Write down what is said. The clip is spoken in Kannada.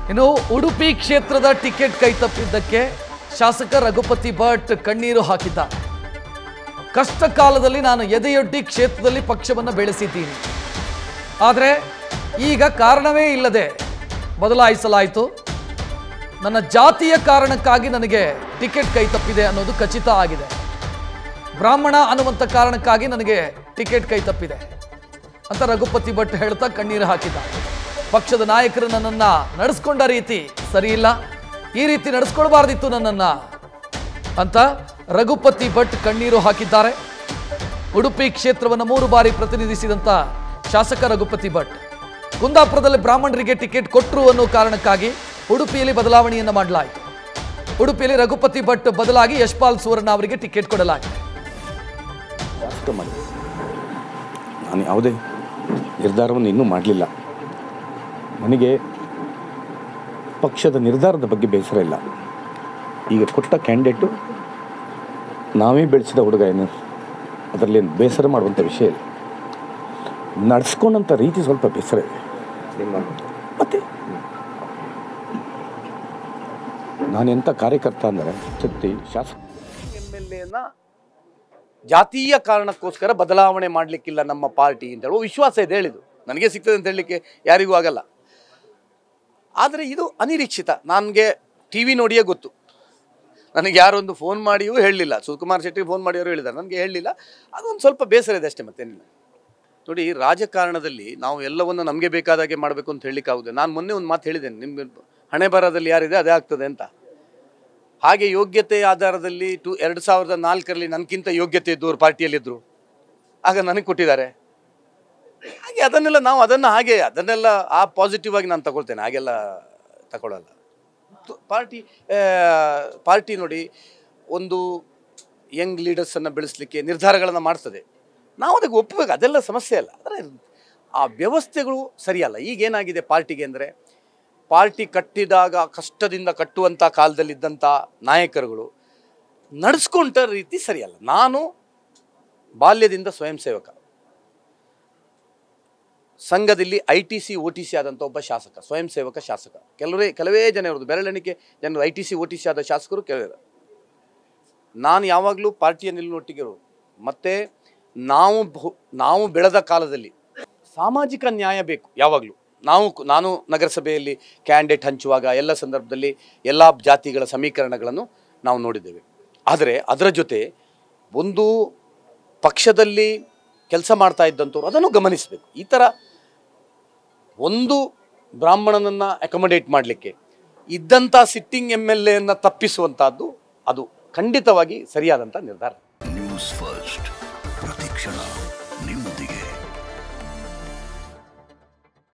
ಇನ್ನು ಉಡುಪಿ ಕ್ಷೇತ್ರದ ಟಿಕೆಟ್ ಕೈತಪ್ಪಿದ್ದಕ್ಕೆ ಶಾಸಕ ರಘುಪತಿ ಭಟ್ ಕಣ್ಣೀರು ಹಾಕಿದ್ದ ಕಷ್ಟ ಕಾಲದಲ್ಲಿ ನಾನು ಎದೆಯೊಡ್ಡಿ ಕ್ಷೇತ್ರದಲ್ಲಿ ಪಕ್ಷವನ್ನು ಬೆಳೆಸಿದ್ದೀನಿ ಆದರೆ ಈಗ ಕಾರಣವೇ ಇಲ್ಲದೆ ಬದಲಾಯಿಸಲಾಯಿತು ನನ್ನ ಜಾತಿಯ ಕಾರಣಕ್ಕಾಗಿ ನನಗೆ ಟಿಕೆಟ್ ಕೈ ತಪ್ಪಿದೆ ಅನ್ನೋದು ಖಚಿತ ಆಗಿದೆ ಬ್ರಾಹ್ಮಣ ಅನ್ನುವಂಥ ಕಾರಣಕ್ಕಾಗಿ ನನಗೆ ಟಿಕೆಟ್ ಕೈ ತಪ್ಪಿದೆ ಅಂತ ರಘುಪತಿ ಭಟ್ ಹೇಳ್ತಾ ಕಣ್ಣೀರು ಹಾಕಿದ್ದ ಪಕ್ಷದ ನಾಯಕರು ನನ್ನನ್ನ ನಡೆಸ್ಕೊಂಡ ರೀತಿ ಸರಿಯಿಲ್ಲ ಈ ರೀತಿ ನಡೆಸ್ಕೊಳ್ಬಾರ್ದಿತ್ತು ನನ್ನನ್ನ ಅಂತ ರಘುಪತಿ ಭಟ್ ಕಣ್ಣೀರು ಹಾಕಿದ್ದಾರೆ ಉಡುಪಿ ಕ್ಷೇತ್ರವನ್ನು ಮೂರು ಬಾರಿ ಪ್ರತಿನಿಧಿಸಿದಂಥ ಶಾಸಕ ರಘುಪತಿ ಭಟ್ ಕುಂದಾಪುರದಲ್ಲಿ ಬ್ರಾಹ್ಮಣರಿಗೆ ಟಿಕೆಟ್ ಕೊಟ್ಟರು ಅನ್ನೋ ಕಾರಣಕ್ಕಾಗಿ ಉಡುಪಿಯಲ್ಲಿ ಬದಲಾವಣೆಯನ್ನು ಮಾಡಲಾಯಿತು ಉಡುಪಿಯಲ್ಲಿ ರಘುಪತಿ ಭಟ್ ಬದಲಾಗಿ ಯಶ್ಪಾಲ್ ಸುವರ್ಣ ಅವರಿಗೆ ಟಿಕೆಟ್ ಕೊಡಲಾಗಿದೆ ಶಾಸಕ ಮಾಡಿ ನಾನು ಯಾವುದೇ ನಿರ್ಧಾರವನ್ನು ಇನ್ನೂ ಮಾಡಲಿಲ್ಲ ನನಗೆ ಪಕ್ಷದ ನಿರ್ಧಾರದ ಬಗ್ಗೆ ಬೇಸರ ಇಲ್ಲ ಈಗ ಕೊಟ್ಟ ಕ್ಯಾಂಡಿಡೇಟು ನಾವೇ ಬೆಳೆಸಿದ ಹುಡುಗ ಏನು ಅದರಲ್ಲಿ ಬೇಸರ ಮಾಡುವಂಥ ವಿಷಯ ಇಲ್ಲ ನಡೆಸ್ಕೊಂಡಂಥ ರೀತಿ ಸ್ವಲ್ಪ ಬೇಸರ ಇದೆ ಮತ್ತೆ ನಾನೆಂಥ ಕಾರ್ಯಕರ್ತ ಅಂದರೆ ಸತ್ತಿ ಶಾಸಕ ಎಮ್ ಎಲ್ ಎನ ಜಾತೀಯ ಕಾರಣಕ್ಕೋಸ್ಕರ ಬದಲಾವಣೆ ಮಾಡಲಿಕ್ಕಿಲ್ಲ ನಮ್ಮ ಪಾರ್ಟಿ ಅಂತ ಹೇಳುವ ವಿಶ್ವಾಸ ಇದೆ ಹೇಳಿದ್ದು ನನಗೆ ಸಿಗ್ತದೆ ಅಂತ ಹೇಳಲಿಕ್ಕೆ ಯಾರಿಗೂ ಆಗಲ್ಲ ಆದರೆ ಇದು ಅನಿರೀಕ್ಷಿತ ನನಗೆ ಟಿ ವಿ ನೋಡಿಯೇ ಗೊತ್ತು ನನಗೆ ಯಾರೊಂದು ಫೋನ್ ಮಾಡಿಯೂ ಹೇಳಲಿಲ್ಲ ಸುಕುಮಾರ್ ಶೆಟ್ಟಿ ಫೋನ್ ಮಾಡಿಯವರು ಹೇಳಿದ್ದಾರೆ ನನಗೆ ಹೇಳಲಿಲ್ಲ ಅದೊಂದು ಸ್ವಲ್ಪ ಬೇಸರ ಇದೆ ಅಷ್ಟೇ ಮತ್ತೇನಿಲ್ಲ ನೋಡಿ ರಾಜಕಾರಣದಲ್ಲಿ ನಾವು ಎಲ್ಲವನ್ನು ನಮಗೆ ಬೇಕಾದಾಗೆ ಮಾಡಬೇಕು ಅಂತ ಹೇಳಲಿಕ್ಕೆ ಆಗುದಿಲ್ಲ ನಾನು ಮೊನ್ನೆ ಒಂದು ಮಾತು ಹೇಳಿದ್ದೇನೆ ನಿಮ್ಮ ಹಣೆ ಬರದಲ್ಲಿ ಯಾರಿದೆ ಅದೇ ಆಗ್ತದೆ ಅಂತ ಹಾಗೆ ಯೋಗ್ಯತೆ ಆಧಾರದಲ್ಲಿ ಟು ಎರಡು ಸಾವಿರದ ನಾಲ್ಕರಲ್ಲಿ ನನಗಿಂತ ಯೋಗ್ಯತೆ ಇದ್ದವರು ಪಾರ್ಟಿಯಲ್ಲಿದ್ದರು ಆಗ ನನಗೆ ಕೊಟ್ಟಿದ್ದಾರೆ ಹಾಗೆ ಅದನ್ನೆಲ್ಲ ನಾವು ಅದನ್ನು ಹಾಗೆ ಅದನ್ನೆಲ್ಲ ಆ ಪಾಸಿಟಿವ್ ಆಗಿ ನಾನು ತಗೊಳ್ತೇನೆ ಹಾಗೆಲ್ಲ ತಗೊಳ್ಳಲ್ಲ ತು- ಪಾರ್ಟಿ ಆ, ಪಾರ್ಟಿ ನೋಡಿ ಒಂದು ಯಂಗ್ ಲೀಡರ್ಸನ್ನು ಬೆಳೆಸಲಿಕ್ಕೆ ನಿರ್ಧಾರಗಳನ್ನು ಮಾಡ್ತದೆ ನಾವು ಅದಕ್ಕೆ ಒಪ್ಪಬೇಕು ಅದೆಲ್ಲ ಸಮಸ್ಯೆ ಅಲ್ಲ ಆದರೆ ಆ ವ್ಯವಸ್ಥೆಗಳು ಸರಿಯಲ್ಲ ಈಗೇನಾಗಿದೆ ಪಾರ್ಟಿಗೆ ಅಂದರೆ ಪಾರ್ಟಿ ಕಟ್ಟಿದಾಗ ಕಷ್ಟದಿಂದ ಕಟ್ಟುವಂಥ ಕಾಲದಲ್ಲಿದ್ದಂಥ ನಾಯಕರುಗಳು ನಡೆಸ್ಕೊಂಡ ರೀತಿ ಸರಿಯಲ್ಲ ನಾನು ಬಾಲ್ಯದಿಂದ ಸ್ವಯಂ ಸೇವಕ ಸಂಘದಲ್ಲಿ I T C O T C ಆದಂಥ ಒಬ್ಬ ಶಾಸಕ ಸ್ವಯಂ ಸೇವಕ ಶಾಸಕ ಕೆಲವೇ ಕೆಲವೇ ಜನ ಇರೋದು ಬೆರಳೆಣಿಕೆ ಜನರು I T C O T C ಆದ ಶಾಸಕರು ಕೆಲವರು ನಾನು ಯಾವಾಗಲೂ ಪಾರ್ಟಿಯ ನಿಲ್ಲುವೊಟ್ಟಿಗೆ ಇರೋದು ಮತ್ತು ನಾವು ಬಹು- ನಾವು ಬೆಳೆದ ಕಾಲದಲ್ಲಿ ಸಾಮಾಜಿಕ ನ್ಯಾಯ ಬೇಕು ಯಾವಾಗಲೂ ನಾವು ಕು- ನಾನು ನಗರಸಭೆಯಲ್ಲಿ ಕ್ಯಾಂಡಿಡೇಟ್ ಹಂಚುವಾಗ ಎಲ್ಲ ಸಂದರ್ಭದಲ್ಲಿ ಎಲ್ಲ ಜಾತಿಗಳ ಸಮೀಕರಣಗಳನ್ನು ನಾವು ನೋಡಿದ್ದೇವೆ ಆದರೆ ಅದರ ಜೊತೆ ಒಂದು ಪಕ್ಷದಲ್ಲಿ ಕೆಲಸ ಮಾಡ್ತಾ ಇದ್ದಂಥವ್ರು ಅದನ್ನು ಗಮನಿಸಬೇಕು ಈ ಥರ ಒಂದು ಬ್ರಾಹ್ಮಣನನ್ನು ಅಕೊಮಡೇಟ್ ಮಾಡಲಿಕ್ಕೆ ಇದ್ದಂಥ ಸಿಟ್ಟಿಂಗ್ ಎಮ್ ಎಲ್ ಎನ್ನು ತಪ್ಪಿಸುವಂಥದ್ದು ಅದು ಖಂಡಿತವಾಗಿ ಸರಿಯಾದಂಥ ನಿರ್ಧಾರ ನ್ಯೂಸ್ ಫಸ್ಟ್ ಪ್ರತಿಕ್ಷಣ ನಿಮ್ಮೊಂದಿಗೆ